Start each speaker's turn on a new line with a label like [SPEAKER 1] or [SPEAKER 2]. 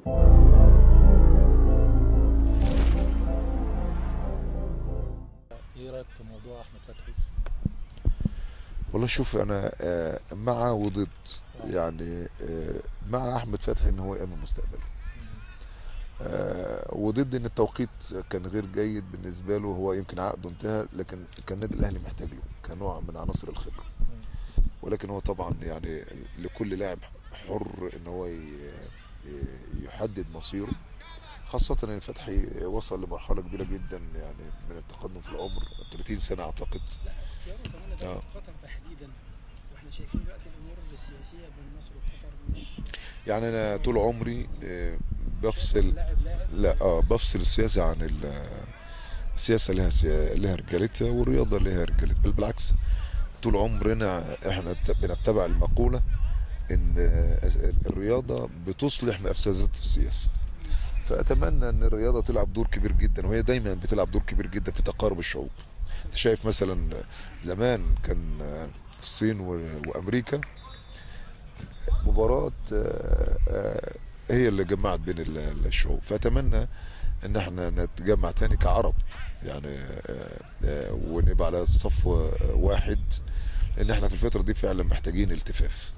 [SPEAKER 1] ايه رايك في موضوع احمد فتحي؟
[SPEAKER 2] والله شوف انا آه، مع وضد يعني آه، مع احمد فتحي ان هو يامن مستقبله آه، وضد ان التوقيت كان غير جيد بالنسبه له هو يمكن عقده انتهى لكن كان النادي الاهلي محتاج له كنوع من عناصر الخبره ولكن هو طبعا يعني لكل لاعب حر ان هو ي- ي- يحدد مصيره خاصة ان فتحي وصل لمرحلة كبيرة جدا يعني من التقدم في العمر 30 سنة اعتقد
[SPEAKER 3] لا اختياره كمان لدولة
[SPEAKER 2] آه.
[SPEAKER 3] قطر تحديدا واحنا شايفين دلوقتي الامور السياسيه بين مصر وقطر مش
[SPEAKER 2] يعني انا طول عمري آه،
[SPEAKER 3] شايف
[SPEAKER 2] بفصل
[SPEAKER 3] اللاعب لاعب
[SPEAKER 2] لا اه بفصل السياسة عن ال- السياسة لها سيا... لها رجالتها والرياضة لها رجالتها بل بالعكس طول عمرنا احنا ت- بنتبع المقولة ان آه، الرياضة بتصلح مفسدات السياسة فاتمنى ان الرياضة تلعب دور كبير جدا وهي دايما بتلعب دور كبير جدا في تقارب الشعوب انت شايف مثلا زمان كان آه، الصين و- وامريكا مباراة آه، آه، هي اللي جمعت بين ال- الشعوب فاتمنى ان احنا نتجمع تاني كعرب يعني آه، آه، ونبقى على صف واحد لان احنا في الفترة دي فعلا محتاجين التفاف